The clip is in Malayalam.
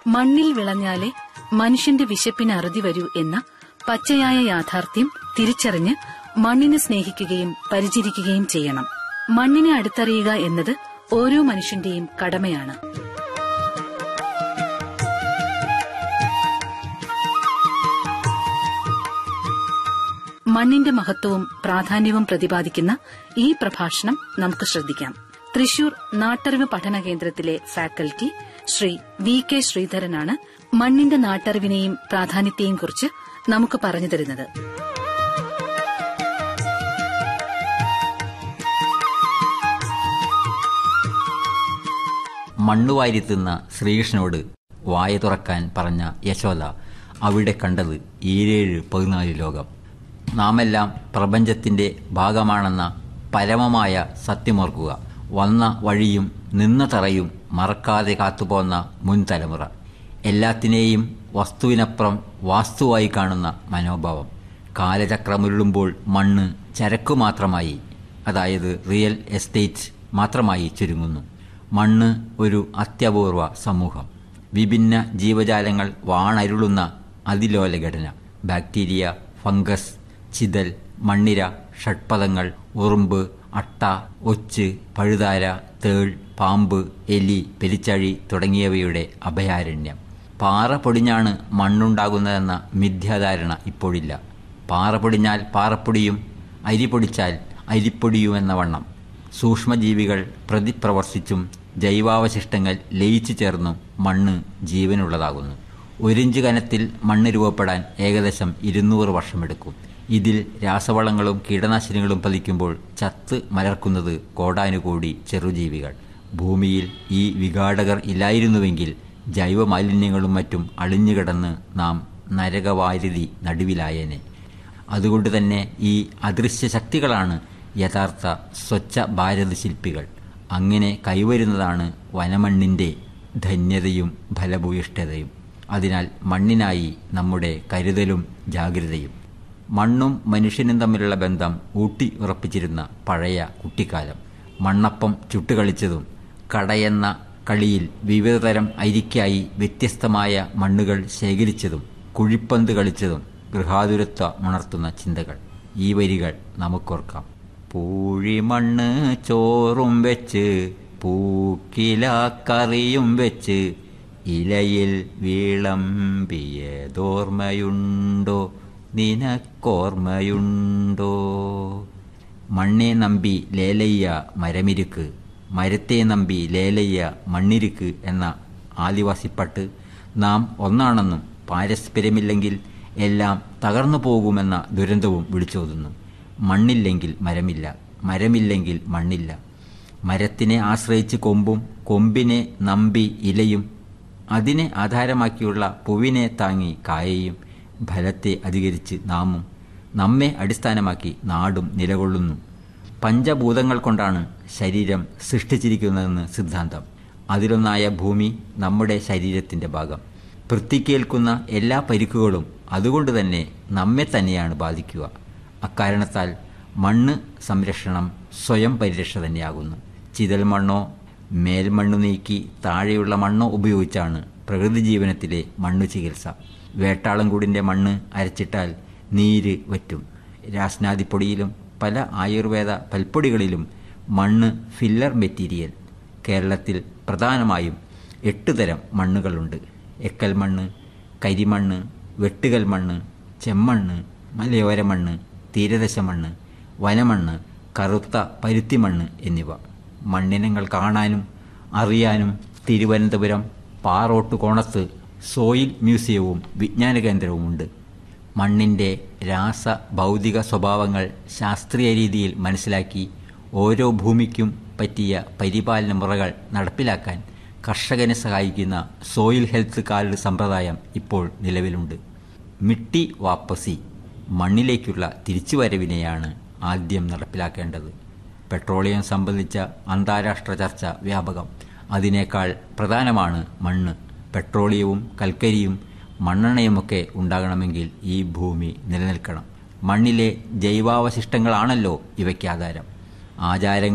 മണ്ണിൽ വിളഞ്ഞാലേ മനുഷ്യന്റെ വിശപ്പിന് അറുതി വരൂ എന്ന പച്ചയായ യാഥാർത്ഥ്യം തിരിച്ചറിഞ്ഞ് മണ്ണിനെ സ്നേഹിക്കുകയും പരിചരിക്കുകയും ചെയ്യണം മണ്ണിനെ അടുത്തറിയുക എന്നത് ഓരോ മനുഷ്യന്റെയും കടമയാണ് മണ്ണിന്റെ മഹത്വവും പ്രാധാന്യവും പ്രതിപാദിക്കുന്ന ഈ പ്രഭാഷണം നമുക്ക് ശ്രദ്ധിക്കാം തൃശൂർ നാട്ടറിവ് പഠന കേന്ദ്രത്തിലെ ഫാക്കൽറ്റി ശ്രീ വി കെ ശ്രീധരനാണ് മണ്ണിന്റെ നാട്ടറിവിനെയും പ്രാധാന്യത്തെയും കുറിച്ച് നമുക്ക് പറഞ്ഞു തരുന്നത് മണ്ണുവാരിത്തുന്ന ശ്രീകൃഷ്ണനോട് വായ തുറക്കാൻ പറഞ്ഞ യശോദ അവിടെ കണ്ടത് ഈരേഴ് പതിനാല് ലോകം നാമെല്ലാം പ്രപഞ്ചത്തിന്റെ ഭാഗമാണെന്ന പരമമായ സത്യമോർക്കുക വന്ന വഴിയും നിന്ന തറയും മറക്കാതെ കാത്തുപോന്ന മുൻ തലമുറ എല്ലാത്തിനെയും വസ്തുവിനപ്പുറം വാസ്തുവായി കാണുന്ന മനോഭാവം കാലചക്രമുരുളുമ്പോൾ മണ്ണ് ചരക്കു മാത്രമായി അതായത് റിയൽ എസ്റ്റേറ്റ് മാത്രമായി ചുരുങ്ങുന്നു മണ്ണ് ഒരു അത്യപൂർവ സമൂഹം വിഭിന്ന ജീവജാലങ്ങൾ വാണരുളുന്ന അതിലോല ഘടന ബാക്ടീരിയ ഫംഗസ് ചിതൽ മണ്ണിര ഷഡ്പദങ്ങൾ ഉറുമ്പ് അട്ട ഒച്ച് പഴുതാര തേൾ പാമ്പ് എലി പെരിച്ചഴി തുടങ്ങിയവയുടെ അഭയാരണ്യം പാറ പൊടിഞ്ഞാണ് മണ്ണുണ്ടാകുന്നതെന്ന മിഥ്യാധാരണ ഇപ്പോഴില്ല പാറ പൊടിഞ്ഞാൽ പാറപ്പൊടിയും അരി പൊടിച്ചാൽ അരിപ്പൊടിയുമെന്ന വണ്ണം സൂക്ഷ്മജീവികൾ പ്രതിപ്രവർത്തിച്ചും ജൈവാവശിഷ്ടങ്ങൾ ലയിച്ചു ചേർന്നും മണ്ണ് ജീവനുള്ളതാകുന്നു ഒരിഞ്ച് കനത്തിൽ മണ്ണ് രൂപപ്പെടാൻ ഏകദേശം ഇരുന്നൂറ് വർഷമെടുക്കും ഇതിൽ രാസവളങ്ങളും കീടനാശിനികളും പതിക്കുമ്പോൾ ചത്ത് മലർക്കുന്നത് കോടാനുകോടി ചെറുജീവികൾ ഭൂമിയിൽ ഈ വിഘാടകർ ഇല്ലായിരുന്നുവെങ്കിൽ ജൈവമാലിന്യങ്ങളും മറ്റും അളിഞ്ഞുകിടന്ന് നാം നരകവാരുതി നടുവിലായേനെ അതുകൊണ്ട് തന്നെ ഈ അദൃശ്യ ശക്തികളാണ് യഥാർത്ഥ സ്വച്ഛ ഭാരത ശില്പികൾ അങ്ങനെ കൈവരുന്നതാണ് വനമണ്ണിൻ്റെ ധന്യതയും ഫലഭൂയിഷ്ഠതയും അതിനാൽ മണ്ണിനായി നമ്മുടെ കരുതലും ജാഗ്രതയും മണ്ണും മനുഷ്യനും തമ്മിലുള്ള ബന്ധം ഊട്ടി ഉറപ്പിച്ചിരുന്ന പഴയ കുട്ടിക്കാലം മണ്ണപ്പം ചുട്ടുകളിച്ചതും കടയെന്ന കളിയിൽ വിവിധതരം അരിക്കായി വ്യത്യസ്തമായ മണ്ണുകൾ ശേഖരിച്ചതും കുഴിപ്പന്ത് കളിച്ചതും ഗൃഹാതുരത്വമുണർത്തുന്ന ചിന്തകൾ ഈ വരികൾ നമുക്കോർക്കാം പൂഴിമണ്ണ് ചോറും വെച്ച് പൂക്കില കറിയും വെച്ച് ഇലയിൽ വിളമ്പിയതോർമ്മയുണ്ടോ നിനക്കോർമ്മയുണ്ടോ മണ്ണെ നമ്പി ലേലയ്യ മരമിരുക്ക് മരത്തെ നമ്പി ലേലയ്യ മണ്ണിരുക്ക് എന്ന ആദിവാസിപ്പാട്ട് നാം ഒന്നാണെന്നും പാരസ്പര്യമില്ലെങ്കിൽ എല്ലാം തകർന്നു പോകുമെന്ന ദുരന്തവും വിളിച്ചോതുന്നു മണ്ണില്ലെങ്കിൽ മരമില്ല മരമില്ലെങ്കിൽ മണ്ണില്ല മരത്തിനെ ആശ്രയിച്ച് കൊമ്പും കൊമ്പിനെ നമ്പി ഇലയും അതിനെ ആധാരമാക്കിയുള്ള പൂവിനെ താങ്ങി കായയും ഫലത്തെ അധികരിച്ച് നാമും നമ്മെ അടിസ്ഥാനമാക്കി നാടും നിലകൊള്ളുന്നു പഞ്ചഭൂതങ്ങൾ കൊണ്ടാണ് ശരീരം സൃഷ്ടിച്ചിരിക്കുന്നതെന്ന് സിദ്ധാന്തം അതിലൊന്നായ ഭൂമി നമ്മുടെ ശരീരത്തിന്റെ ഭാഗം പൃഥ്വിക്കേൽക്കുന്ന എല്ലാ പരിക്കുകളും അതുകൊണ്ട് തന്നെ നമ്മെ തന്നെയാണ് ബാധിക്കുക അക്കാരണത്താൽ മണ്ണ് സംരക്ഷണം സ്വയം പരിരക്ഷ തന്നെയാകുന്നു ചിതൽ മണ്ണോ മേൽമണ്ണു നീക്കി താഴെയുള്ള മണ്ണോ ഉപയോഗിച്ചാണ് പ്രകൃതി ജീവനത്തിലെ മണ്ണു ചികിത്സ വേട്ടാളംകൂടിൻ്റെ മണ്ണ് അരച്ചിട്ടാൽ നീര് വറ്റും രാസ്നാദിപ്പൊടിയിലും പല ആയുർവേദ പൽപ്പൊടികളിലും മണ്ണ് ഫില്ലർ മെറ്റീരിയൽ കേരളത്തിൽ പ്രധാനമായും എട്ട് തരം മണ്ണുകളുണ്ട് എക്കൽ മണ്ണ് കരിമണ്ണ് വെട്ടുകൽ മണ്ണ് ചെമ്മണ്ണ് മലയോര മണ്ണ് തീരദശ മണ്ണ് വനമണ്ണ് കറുത്ത പരുത്തിമണ്ണ് എന്നിവ മണ്ണിനങ്ങൾ കാണാനും അറിയാനും തിരുവനന്തപുരം പാറോട്ട് കോണത്ത് സോയിൽ മ്യൂസിയവും വിജ്ഞാന കേന്ദ്രവുമുണ്ട് മണ്ണിൻ്റെ രാസ ഭൗതിക സ്വഭാവങ്ങൾ ശാസ്ത്രീയ രീതിയിൽ മനസ്സിലാക്കി ഓരോ ഭൂമിക്കും പറ്റിയ പരിപാലന മുറകൾ നടപ്പിലാക്കാൻ കർഷകനെ സഹായിക്കുന്ന സോയിൽ ഹെൽത്ത് കാർഡ് സമ്പ്രദായം ഇപ്പോൾ നിലവിലുണ്ട് മിട്ടി വാപ്പസി മണ്ണിലേക്കുള്ള തിരിച്ചുവരവിനെയാണ് ആദ്യം നടപ്പിലാക്കേണ്ടത് പെട്രോളിയം സംബന്ധിച്ച അന്താരാഷ്ട്ര ചർച്ച വ്യാപകം അതിനേക്കാൾ പ്രധാനമാണ് മണ്ണ് പെട്രോളിയവും കൽക്കരിയും മണ്ണെണ്ണയുമൊക്കെ ഉണ്ടാകണമെങ്കിൽ ഈ ഭൂമി നിലനിൽക്കണം മണ്ണിലെ ജൈവാവശിഷ്ടങ്ങളാണല്ലോ ഇവയ്ക്ക് ആധാരം ആചാരങ്ങൾ